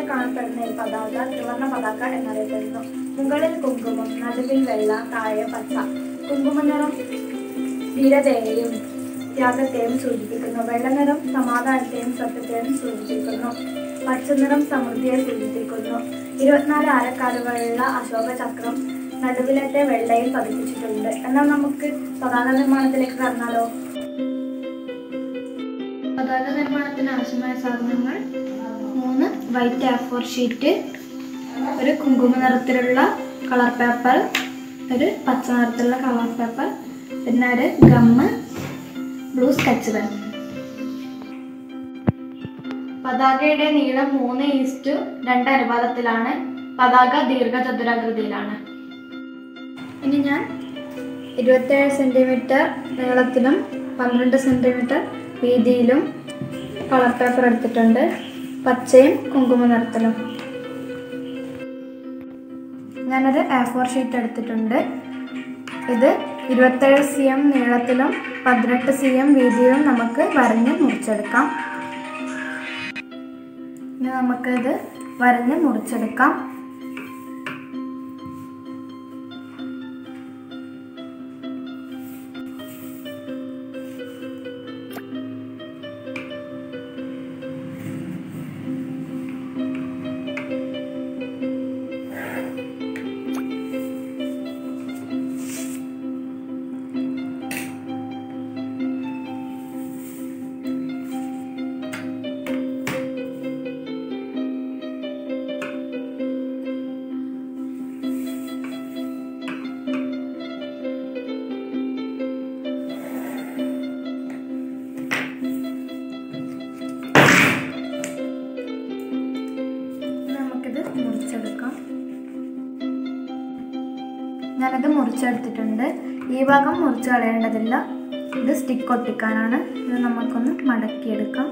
കാണപ്പെടുന്ന ഈ പതാക ത്രിവർണ്ണ പതാക എന്നറിയപ്പെടുന്നു മുകളിൽ കുങ്കുമം നടുവിൽ വെള്ള താഴെ പച്ച കുങ്കുമ നിറം ധീരതയെയും ത്യാഗത്തെയും സൂചിപ്പിക്കുന്നു വെള്ളനിറം സമാധാനത്തെയും സത്യത്തെയും സൂചിപ്പിക്കുന്നു പച്ചനിറം സമൃദ്ധിയെ സൂചിപ്പിക്കുന്നു ഇരുപത്തിനാല് ആരക്കാലുകളുള്ള അശോക ചക്രം നടുവിലത്തെ വെള്ളയിൽ പതിപ്പിച്ചിട്ടുണ്ട് എന്നാൽ നമുക്ക് പതാക നിർമ്മാണത്തിലേക്ക് കടന്നാലോ പതാക നിർമ്മാണത്തിന് ആവശ്യമായ സാധനങ്ങൾ മൂന്ന് വൈറ്റ് എ ഫോർ ഷീറ്റ് ഒരു കുങ്കുമ നിറത്തിലുള്ള കളർ പേപ്പർ ഒരു പച്ച നിറത്തിലുള്ള കളർ പേപ്പർ പിന്നെ ഒരു ഗമ്മ് ബ്ലൂ സ്കെച്ച് പെൻ പതാകയുടെ നീളം മൂന്ന് ഈസ്റ്റു രണ്ട് അനുപാതത്തിലാണ് പതാക ദീർഘചതുരാകൃതിയിലാണ് ഇനി ഞാൻ ഇരുപത്തേഴ് സെൻറ്റിമീറ്റർ നീളത്തിലും പന്ത്രണ്ട് സെൻറ്റിമീറ്റർ വീതിയിലും കളർ പേപ്പർ എടുത്തിട്ടുണ്ട് പച്ചയും കുങ്കുമ നിറത്തിലും ഞാനൊരു എ ഫോർ ഷീറ്റ് എടുത്തിട്ടുണ്ട് ഇത് ഇരുപത്തേഴ് സി എം നീളത്തിലും പതിനെട്ട് സി എം വീതിയിലും നമുക്ക് വരഞ്ഞ് മുറിച്ചെടുക്കാം ഇനി നമുക്കിത് വരഞ്ഞ് മുറിച്ചെടുക്കാം നമുക്കിത് മുറിച്ചെടുക്കാം ഞാനത് മുറിച്ചെടുത്തിട്ടുണ്ട് ഈ ഭാഗം മുറിച്ച് കളയേണ്ടതില്ല ഇത് സ്റ്റിക്ക് ഒട്ടിക്കാനാണ് ഇത് നമുക്കൊന്ന് മടക്കിയെടുക്കാം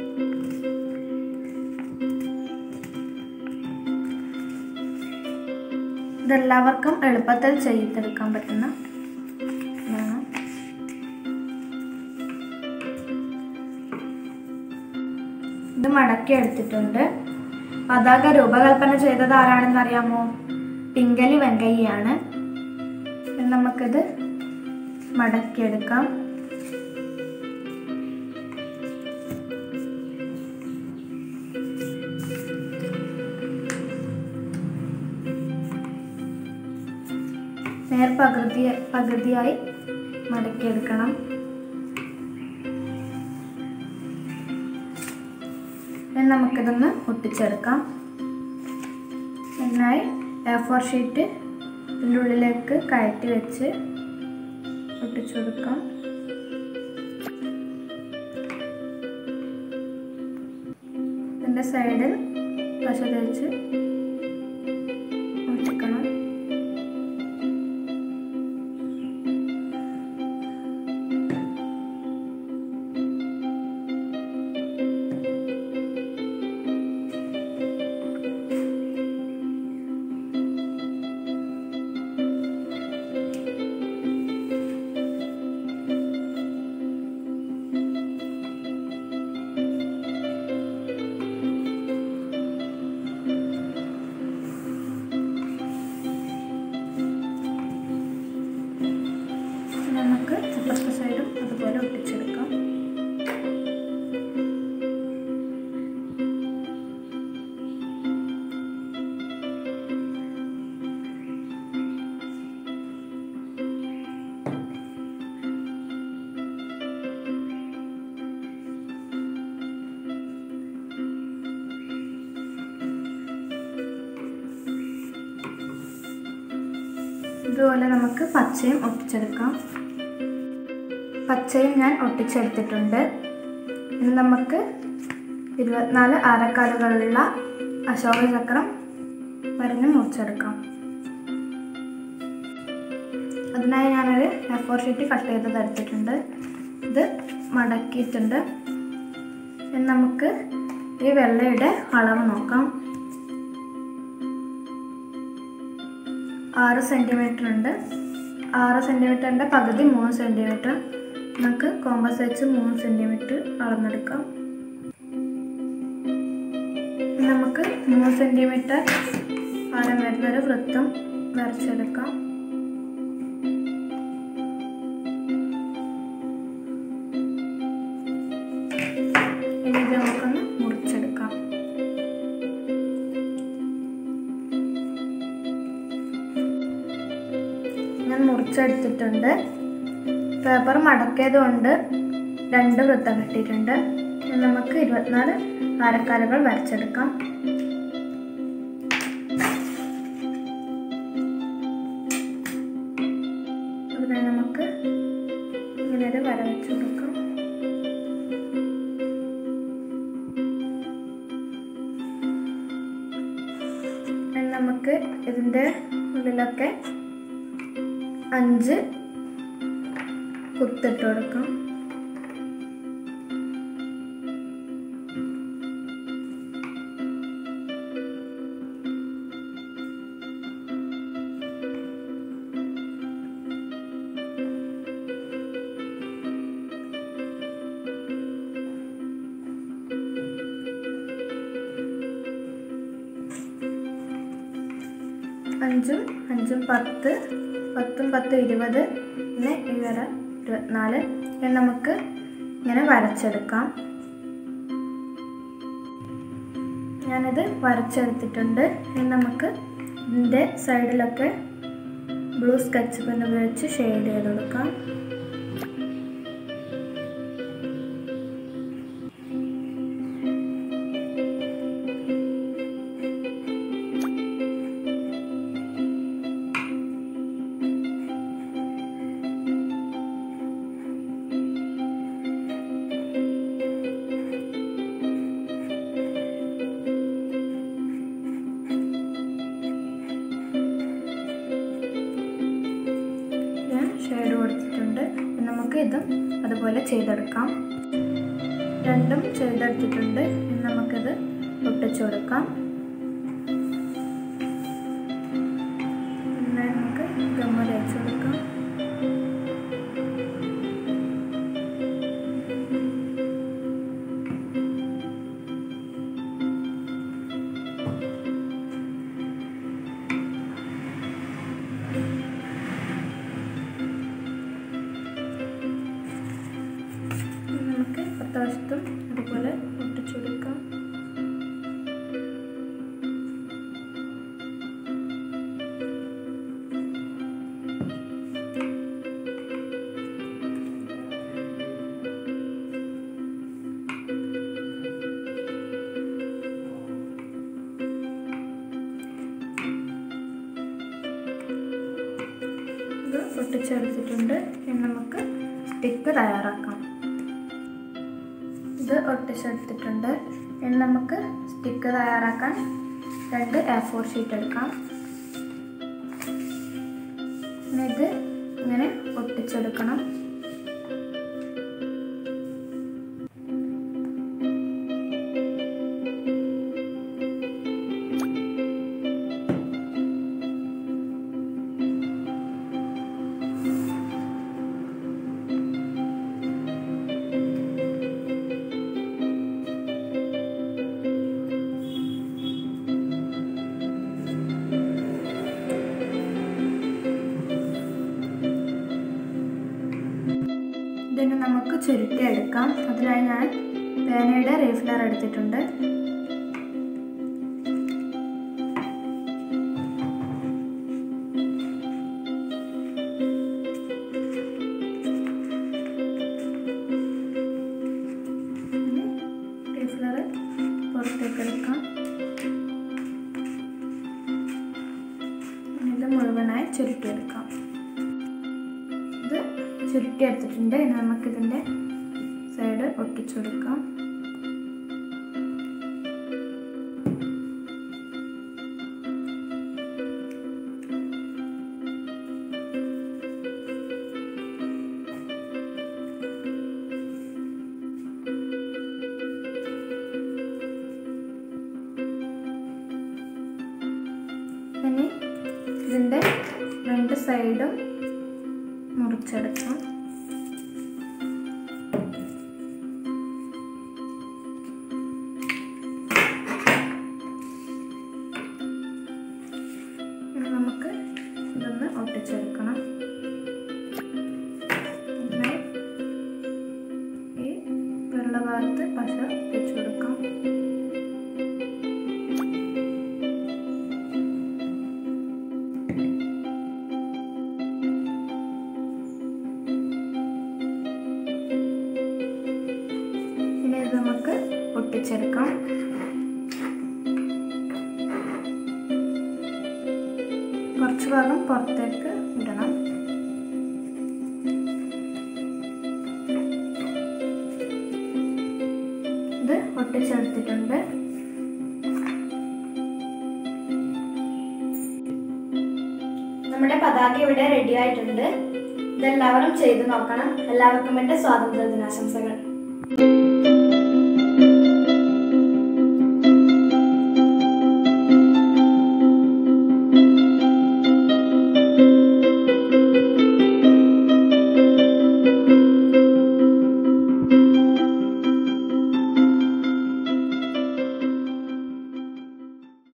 ഇതെല്ലാവർക്കും എളുപ്പത്തിൽ ചെയ്തെടുക്കാൻ പറ്റുന്ന ഇതാണ് ഇത് മടക്കി എടുത്തിട്ടുണ്ട് പതാക രൂപകൽപ്പന ചെയ്തത് ആരാണെന്ന് അറിയാമോ പിങ്കലി വെങ്കയ്യാണ് ഇനി നമുക്കിത് മടക്കിയെടുക്കാം നേർ പകുതി പകുതിയായി മടക്കിയെടുക്കണം ഇനി നമുക്കിതൊന്ന് ഒട്ടിച്ചെടുക്കാം അതിനായി എ ഫോർ ഷീറ്റ് ഇതിൻ്റെ ഉള്ളിലേക്ക് കയറ്റി വെച്ച് ഒട്ടിച്ചു കൊടുക്കാം ഇതിൻ്റെ സൈഡിൽ പശ തേച്ച് ഒട്ടിക്കണം നമുക്ക് അപ്പുറത്തെ സൈഡും അതുപോലെ ഒട്ടിച്ചെടുക്കാം ഇതുപോലെ നമുക്ക് പച്ചയും ഒട്ടിച്ചെടുക്കാം പച്ചയും ഞാൻ ഒട്ടിച്ചെടുത്തിട്ടുണ്ട് ഇനി നമുക്ക് ഇരുപത്തിനാല് ആരക്കാലുകളുള്ള അശോക ചക്രം വരഞ്ഞ് മുറിച്ചെടുക്കാം അതിനായി ഞാനൊരു എ ഫോർ ഷീറ്റ് കട്ട് ചെയ്തത് എടുത്തിട്ടുണ്ട് ഇത് മടക്കിയിട്ടുണ്ട് ഇനി നമുക്ക് ഈ വെള്ളയുടെ അളവ് നോക്കാം ആറ് സെൻറ്റിമീറ്റർ ഉണ്ട് ആറ് സെൻറ്റിമീറ്ററിൻ്റെ പകുതി മൂന്ന് സെൻറ്റിമീറ്റർ നമുക്ക് കോമ്പസ് വെച്ച് മൂന്ന് സെൻറ്റിമീറ്റർ അളന്നെടുക്കാം ഇനി നമുക്ക് മൂന്ന് സെൻറ്റിമീറ്റർ ആരം വരുന്ന ഒരു വൃത്തം വരച്ചെടുക്കാം ഇനി ഇത് നമുക്കൊന്ന് മുറിച്ചെടുക്കാം ഞാൻ മുറിച്ചെടുത്തിട്ടുണ്ട് പേപ്പർ മടക്കിയത് കൊണ്ട് രണ്ട് വൃത്തം കിട്ടിയിട്ടുണ്ട് ഇനി നമുക്ക് ഇരുപത്തിനാല് ആരക്കാലുകൾ വരച്ചെടുക്കാം അതിനായി നമുക്ക് ഇങ്ങനെ ഒരു വര വെച്ച് കൊടുക്കാം ഇനി നമുക്ക് ഇതിൻ്റെ ഉള്ളിലൊക്കെ അഞ്ച് കുത്തിട്ട് കൊടുക്കാം അഞ്ചും അഞ്ചും പത്ത് പത്തും പത്തും ഇരുപത് പിന്നെ ഇവര ഇരുപത്തിനാല് ഇനി നമുക്ക് ഇങ്ങനെ വരച്ചെടുക്കാം ഞാനിത് വരച്ചെടുത്തിട്ടുണ്ട് ഇനി നമുക്ക് ഇതിൻ്റെ സൈഡിലൊക്കെ ബ്ലൂ സ്കെച്ച് പെൻ ഉപയോഗിച്ച് ഷെയ്ഡ് ചെയ്ത് കൊടുക്കാം ഞാൻ ഷെയ്ഡ് കൊടുത്തിട്ടുണ്ട് ഇനി നമുക്ക് ഇതും അതുപോലെ ചെയ്തെടുക്കാം രണ്ടും ചെയ്തെടുത്തിട്ടുണ്ട് ഇനി നമുക്കിത് ഒട്ടിച്ചു കൊടുക്കാം പിന്നെ നമുക്ക് ഗമ്മ തേച്ച് കൊടുക്കാം ഇനി നമുക്ക് പത്ത് വശത്തും അതുപോലെ ഒട്ടിച്ചു കൊടുക്കാം ഇത് ഒട്ടിച്ചെടുത്തിട്ടുണ്ട് ഇനി നമുക്ക് സ്റ്റിക്ക് തയ്യാറാക്കാം ഇത് ഒട്ടിച്ചെടുത്തിട്ടുണ്ട് ഇനി നമുക്ക് സ്റ്റിക്ക് തയ്യാറാക്കാൻ രണ്ട് എ ഫോർ ഷീറ്റ് എടുക്കാം ഇനി ഇത് ഇങ്ങനെ ഒട്ടിച്ചെടുക്കണം ഇതിന് നമുക്ക് ചുരുട്ടി എടുക്കാം അതിനായി ഞാൻ പേനയുടെ റീഫിലർ എടുത്തിട്ടുണ്ട് റീഫിലർ പുറത്തേക്ക് എടുക്കാം ഇത് മുഴുവനായി ചുരുട്ടിയെടുക്കാം ഇത് ചുരുട്ടി എടുത്തിട്ടുണ്ട് ഇനി നമുക്കിതിൻ്റെ സൈഡ് ഒട്ടിച്ചു കൊടുക്കാം ഇനി ഇതിൻ്റെ രണ്ട് സൈഡും മുറിച്ചെടുക്കാം ഒട്ടിച്ചെടുക്കണം അങ്ങനെ ഈ വെള്ള ഭാഗത്ത് പശ വെച്ച് കൊടുക്കാം ഇനി ഇത് നമുക്ക് ഒട്ടിച്ചെടുക്കാം കുറച്ച് ഭാഗം പുറത്തേക്ക് ഇടണം ഇത് ഒട്ടിച്ചെടുത്തിട്ടുണ്ട് നമ്മുടെ പതാക ഇവിടെ റെഡി ആയിട്ടുണ്ട് ഇതെല്ലാവരും ചെയ്തു നോക്കണം എല്ലാവർക്കും എൻ്റെ സ്വാതന്ത്ര്യ ദിനാശംസകൾ